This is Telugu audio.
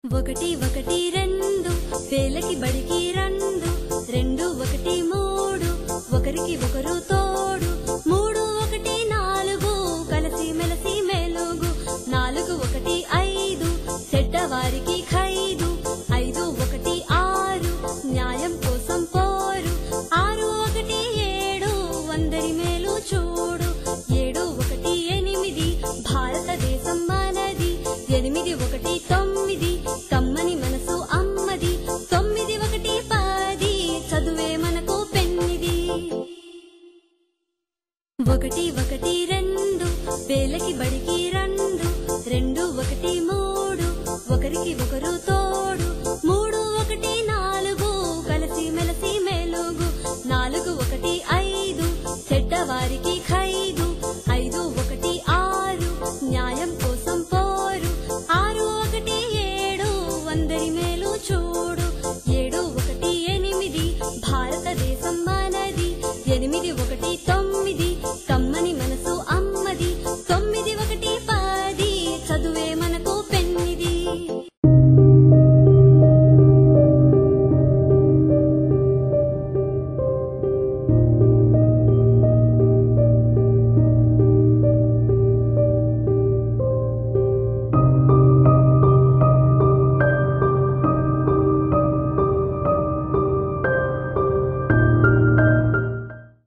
ఒకటి ఒకటి రెండు వేలకి బడికి రెండు రెండు ఒకటి మూడు ఒకరికి ఒకరు తోడు మూడు ఒకటి నాలుగు కలిసి మెలసి మెలుగు నాలుగు ఒకటి ఐదు చెడ్డవారికి ఖైదు ఐదు ఒకటి ఆరు న్యాయం కోసం పోరు ఆరు ఒకటి ఏడు అందరి మేలు చూడు ఏడు ఒకటి ఎనిమిది భారతదేశం మనది ఎనిమిది ఒకటి తొమ్మిది కమ్మని మనసు అమ్మది తొమ్మిది ఒకటి పది చదువే మనకు పెన్నిది ఒకటి ఒకటి రెండు వేలకి బడికి రెండు రెండు ఒకటి మూడు ఒకరికి ఒకరు తోడు మూడు ఒకటి నాలుగు కలిసి మెలసి మెలుగు నాలుగు ఒకటి ఐదు చెడ్డవారికి ఖైదు ఐదు ఒకటి ఆరు న్యాయం కోసం పోరు ఆరు ఒకటి ఏడు అందరి మేలు చూడు ఏడు ఒకటి ఎనిమిది భారతదేశం మనది ఎనిమిది ఒకటి తొమ్మిది